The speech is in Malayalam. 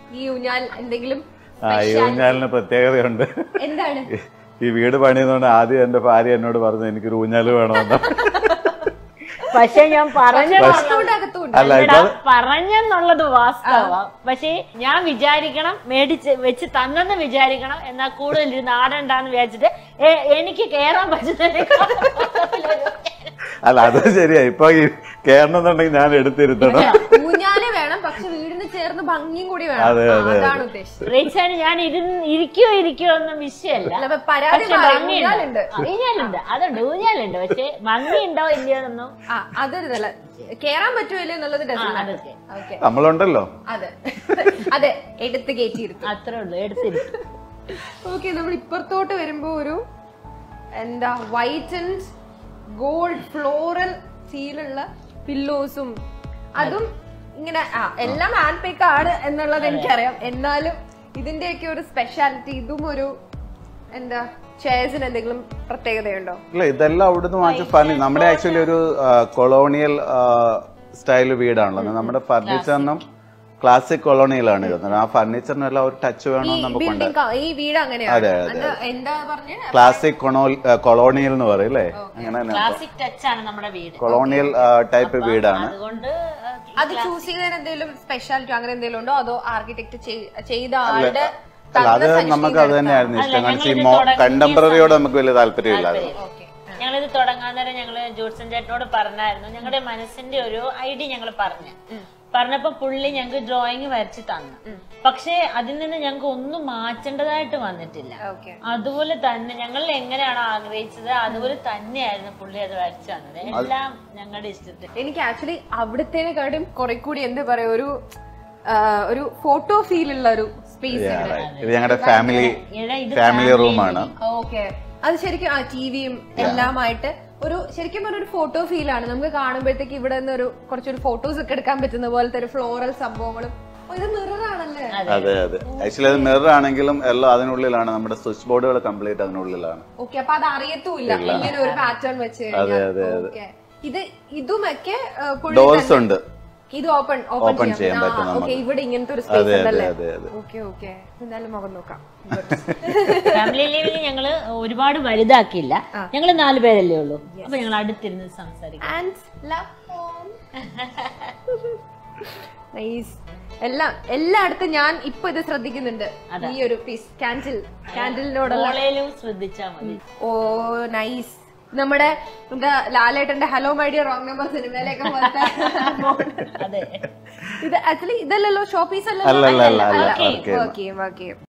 ഈ ഊഞ്ഞാൽ എന്തെങ്കിലും ആ ഈ ഊഞ്ഞാലിന് പ്രത്യേകതയുണ്ട് എന്താണ് ഈ വീട് പണിയുന്നതുകൊണ്ട് ആദ്യം എന്റെ ഭാര്യ എന്നോട് പറഞ്ഞു എനിക്കൊരു ഊഞ്ഞാല് വേണമെന്ന് പക്ഷെ ഞാൻ പറഞ്ഞ പുറത്തുകൊണ്ട് അകത്തുകൊണ്ട് അല്ല അല്ലടാ, ഇപ്പൊ പറഞ്ഞെന്നുള്ളത് വാസ്തവം പക്ഷേ ഞാൻ വിചാരിക്കണം മേടിച്ച് വെച്ച് തന്നെന്ന് വിചാരിക്കണം എന്നാൽ കൂടുതൽ ഇരുന്ന് ആടണ്ടാന്ന് വിചാരിച്ചിട്ട് ഏ, എനിക്ക് കേറാൻ പറ്റുന്നതിനേക്കാൾ അല്ല അത് ശരിയാ ഇപ്പൊ ഈ കേറണമെന്നുണ്ടെങ്കിൽ ഞാൻ എടുത്തിരുത്തണം ഊഞ്ഞാല് വേണം പക്ഷെ വീടിന് ചേർന്ന് ഭംഗിയും കൂടി വേണം അതെ, ആ, അതെ, അതാണ് ഉദ്ദേശിച്ചത് റീച്ചാന് ഞാൻ ഇരുന്ന് ഇരിക്കോ ഇരിക്കോ ഒന്നും വിഷയമല്ല അല്ല, അപ്പൊ പരാതി പക്ഷെ മാറി, ഭംഗിയുണ്ട് ഊഞ്ഞാലുണ്ട്. ആ, ഊഞ്ഞാലുണ്ട് അതുണ്ട് ഊഞ്ഞാലുണ്ട് പക്ഷെ ഭംഗിയുണ്ടോ ഇല്ലയോ എന്നൊന്നും ആ അതൊരു നല്ല കേറാൻ പറ്റുമല്ലോ എന്നുള്ളത് ആ, ഡസൻ അതൊക്കെ ഓക്കെ നമ്മളുണ്ടല്ലോ അതെ അതെ എടുത്ത് കയറ്റിയിരുന്നു അത്രേ ഉള്ളൂ എടുത്തിരിക്കും ഓക്കെ നമ്മൾ ഇപ്പുറത്തോട്ട് വരുമ്പോ ഒരു എന്താ വൈറ്റ് ആൻഡ് ഗോൾഡ് ഫ്ലോറൽ ഫീലുള്ള പില്ലോസും അതും ഇങ്ങനെ ആ എല്ലാം ഹാൻഡ് പേക്ക് ആണ് എന്നുള്ളത് എനിക്കറിയാം എന്നാലും ഇതിന്റെയൊക്കെ ഒരു സ്പെഷ്യാലിറ്റി ഇതും ഒരു എന്താ ചെയർസിന് എന്തെങ്കിലും പ്രത്യേകതയുണ്ടോ ഇല്ല ഇതെല്ലാം അവിടുന്ന് വാങ്ങിച്ച ഫർണി നമ്മുടെ ആക്ച്വലി ഒരു കൊളോണിയൽ സ്റ്റൈൽ വീടാണല്ലോ നമ്മുടെ ഫർണിച്ചറിനും ക്ലാസിക് കൊളോണിയലാണ് ഇരുന്നത് ആ ഫർണിച്ചറിനെല്ലാം ഒരു ടച്ച് ഈ വേണമെന്ന് നമുക്കുണ്ട് ബിൽഡിംഗ് ഈ വീട് അങ്ങനെയാണ് അതെ, അതെ, എന്താ- എന്താ പറഞ്ഞ ക്ലാസിക് കൊളോണിയൽ എന്ന് പറയും അല്ലേ അങ്ങനെ തന്നെ ക്ലാസിക് ടച്ച് ആണ് നമ്മുടെ വീട് കൊളോണിയൽ ടൈപ്പ് വീടാണ് അതുകൊണ്ട് ആ, അത് ചൂസ് ചെയ്തതിന് എന്തെങ്കിലും സ്പെഷ്യാലിറ്റി അങ്ങനെ എന്തെങ്കിലും ഉണ്ടോ അതോ ആർക്കിടെക്ട് ചെയ്ത ആളുടെ അല്ല അത് നമുക്ക് അത് തന്നെയായിരുന്നു ഇഷ്ടം കാരണം വെച്ചാൽ കണ്ടംപററിയോട് നമുക്ക് വലിയ താല്പര്യമില്ലായിരുന്നു ഓക്കെ ഞങ്ങളിത് തുടങ്ങാൻ നേരം ഞങ്ങള് ജോത്സൻ ചേട്ടനോട് പറഞ്ഞായിരുന്നു ഞങ്ങളുടെ മനസ്സിന്റെ ഒരു ഐഡിയ ഞങ്ങൾ പറഞ്ഞു പറഞ്ഞപ്പോ പുള്ളി ഞങ്ങൾക്ക് ഡ്രോയിങ് വരച്ച് തന്നു പക്ഷേ അതിൽ നിന്ന് ഞങ്ങൾക്ക് ഒന്നും മാറ്റേണ്ടതായിട്ട് വന്നിട്ടില്ല ഓക്കെ അതുപോലെ തന്നെ ഞങ്ങൾ എങ്ങനെയാണോ ആഗ്രഹിച്ചത് അതുപോലെ തന്നെയായിരുന്നു പുള്ളി അത് വരച്ചു തന്നത് എല്ലാം ഞങ്ങളുടെ ഇഷ്ടത്തിൽ എനിക്ക് ആക്ച്വലി അവിടത്തേനെക്കാളും കുറെ കൂടി എന്താ പറയാ ഒരു ആ, ഒരു ഫോട്ടോ ഫീൽ ഉള്ള ഒരു സ്പേസ് Yeah, right. ഇത് ഞങ്ങളുടെ ഫാമിലി എടാ, ഇത് ഫാമിലി റൂമാണ് ഓക്കെ അത് ശരിക്കും ആ ടിവിയും എല്ലാമായിട്ട് ഒരു ശരിക്കും പറഞ്ഞ ഒരു ഫോട്ടോ ഫീൽ ആണ് നമുക്ക് കാണുമ്പോഴത്തേക്ക് ഇവിടെ നിന്ന് ഒരു കുറച്ചൊരു ഫോട്ടോസ് ഒക്കെ എടുക്കാൻ പറ്റുന്ന പോലത്തെ ഒരു ഫ്ലോറൽ സംഭവങ്ങളും ഓ, ഇത് മിറർ ആണല്ലേ അതെ അതെ ആക്ച്വലി അത് മിറർ ആണെങ്കിലും എല്ലാം അതിനുള്ളിലാണ് നമ്മുടെ സ്വിച്ച് ബോർഡുകൾ കംപ്ലീറ്റ് അതിനുള്ളിലാണ് ഓക്കെ അപ്പൊ അത് അറിയത്തൂല്ല ഇങ്ങനെ ഒരു പാറ്റേൺ വെച്ച് അതെ, കഴിഞ്ഞാൽ അതെ, ഓക്കെ ഇത് ഇതുമൊക്കെ ആ, പുള്ളി ഡോർസ് തന്നെ- ഉണ്ട് ഇത് ഓപ്പൺ Open ഓപ്പൺ ചെയ്യാൻ പറ്റും ഓക്കെ നമുക്ക്. ഇവിടെ ഇങ്ങനത്തെ ഒരു അതെ സ്പേസ് അതെ ഉണ്ടല്ലേ അതെ അതെ ഓക്കെ ഓക്കെ എന്തായാലും മുഖം നോക്കാം ഫാമിലി ലീവിൽ ഞങ്ങള് ഒരുപാട് വലുതാക്കിയില്ല ഞങ്ങള് നാല് പേരല്ലേ ഉള്ളൂ അപ്പൊ ഞങ്ങൾ അടുത്തിരുന്ന് സംസാരിക്കും ആൻഡ് ലവ് ഹോം നൈസ് എല്ലാം എല്ലായിടത്തും ഞാൻ ഇപ്പൊ ഇത് ശ്രദ്ധിക്കുന്നുണ്ട് ഈ ഒരു പീസ് കാൻഡിൽ കാൻഡിലിനോടുള്ള മോളേലും ശ്രദ്ധിച്ചാ മതി ഓ നൈസ് നമ്മുടെ എന്താ ലാലേട്ടന്റെ hello my dear wrong number സിനിമയിലേക്ക് പോലത്തെ അതെ ഇത് ആക്ച്വലി ഇതല്ലല്ലോ ഷോ പീസ് അല്ല, അല്ല, അല്ല, അല്ല. Okay Okay. Okay okay